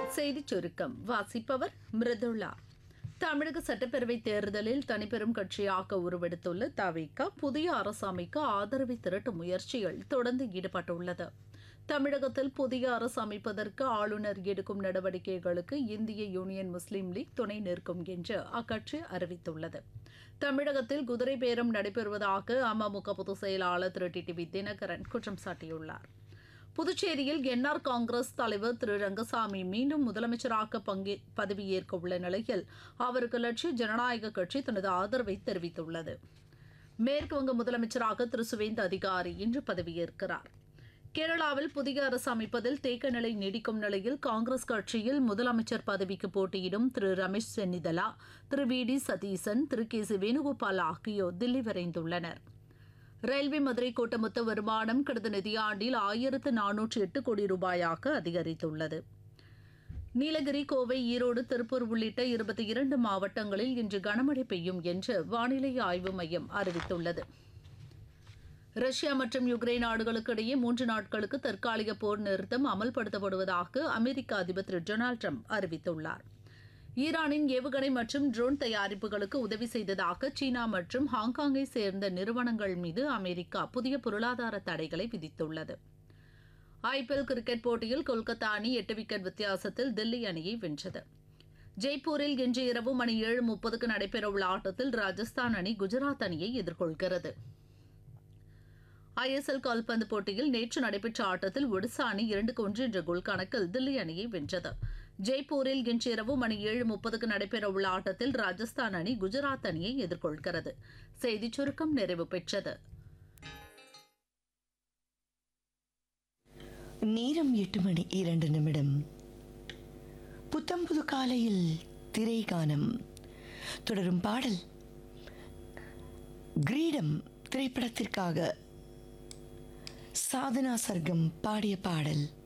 செய்திச் சுருக்கம் வாசிப்பவர் மிருதுளா தமிழக சட்டப்பேரவை தேர்தலில் தனிப்பெரும் கட்சியாக உருவெடுத்துள்ள தவிக புதிய அரசு அமைக்க ஆதரவை திரட்டும் முயற்சியில் தொடர்ந்து ஈடுபட்டுள்ளது தமிழகத்தில் புதிய அரசு அமைப்பதற்கு ஆளுநர் எடுக்கும் நடவடிக்கைகளுக்கு இந்திய யூனியன் முஸ்லீம் லீக் துணை நிற்கும் என்று அக்கட்சி அறிவித்துள்ளது தமிழகத்தில் குதிரை பேரம் நடைபெறுவதாக அமமுக பொதுச் செயலாளர் திரு டிடிவி தினகரன் குற்றம் சாட்டியுள்ளார் புதுச்சேரியில் என்ஆர் காங்கிரஸ் தலைவர் திரு ரங்கசாமி மீண்டும் முதலமைச்சராக பங்கே பதவியேற்க உள்ள நிலையில் அவருக்கு லட்சிய ஜனநாயக கட்சி தனது ஆதரவை தெரிவித்துள்ளது மேற்கு வங்க முதலமைச்சராக திரு சுவேந்த அதிகாரி இன்று பதவியேற்கிறார் கேரளாவில் புதிய அரசு அமைப்பதில் தேக்க நிலை நீடிக்கும் நிலையில் காங்கிரஸ் கட்சியில் முதலமைச்சர் பதவிக்கு போட்டியிடும் திரு ரமேஷ் சென்னிதலா திரு வி டி சதீசன் திரு கே சி வேணுகோபால் ஆகியோர் தில்லி விரைந்துள்ளனர் ரயில்வே மதுரை கோட்ட மொத்த வருமானம் கடந்த நிதியாண்டில் ஆயிரத்து நானூற்று எட்டு கோடி ரூபாயாக அதிகரித்துள்ளது நீலகிரி கோவை ஈரோடு திருப்பூர் உள்ளிட்ட இருபத்தி இரண்டு மாவட்டங்களில் இன்று கனமழை பெய்யும் என்று வானிலை ஆய்வு மையம் அறிவித்துள்ளது ரஷ்யா மற்றும் யுக்ரைன் நாடுகளுக்கு இடையே மூன்று நாட்களுக்கு தற்காலிக போர் நிறுத்தம் அமல்படுத்தப்படுவதாக அமெரிக்க அதிபர் திரு டொனால்டு ட்ரம்ப் அறிவித்துள்ளார் ஈரானின் ஏவுகணை மற்றும் ட்ரோன் தயாரிப்புகளுக்கு உதவி செய்ததாக சீனா மற்றும் ஹாங்காங்கை சேர்ந்த நிறுவனங்கள் மீது அமெரிக்கா புதிய பொருளாதார தடைகளை விதித்துள்ளது ஐபிஎல் கிரிக்கெட் போட்டியில் கொல்கத்தா அணி எட்டு விக்கெட் வித்தியாசத்தில் தில்லி அணியை வென்றது ஜெய்ப்பூரில் இன்று இரவு மணி ஏழு முப்பதுக்கு நடைபெறவுள்ள ஆட்டத்தில் ராஜஸ்தான் அணி குஜராத் அணியை எதிர்கொள்கிறது ஐஎஸ்எல் கால்பந்து போட்டியில் நேற்று நடைபெற்ற ஆட்டத்தில் ஒடிசா அணி இரண்டுக்கு ஒன்று என்ற கோல் கணக்கில் தில்லி அணியை வென்றது ஜெய்ப்பூரில் இன்று இரவு மணி ஏழு முப்பதுக்கு நடைபெறவுள்ள ஆட்டத்தில் ராஜஸ்தான் அணி குஜராத் அணியை எதிர்கொள்கிறது செய்திச் சுருக்கம் நிறைவு பெற்றது நேரம் எட்டு மணி இரண்டு நிமிடம் புத்தம் புது காலையில் திரை கானம் தொடரும் பாடல் கிரீடம் திரைப்படத்திற்காக சாதனா சர்க்கம் பாடிய பாடல்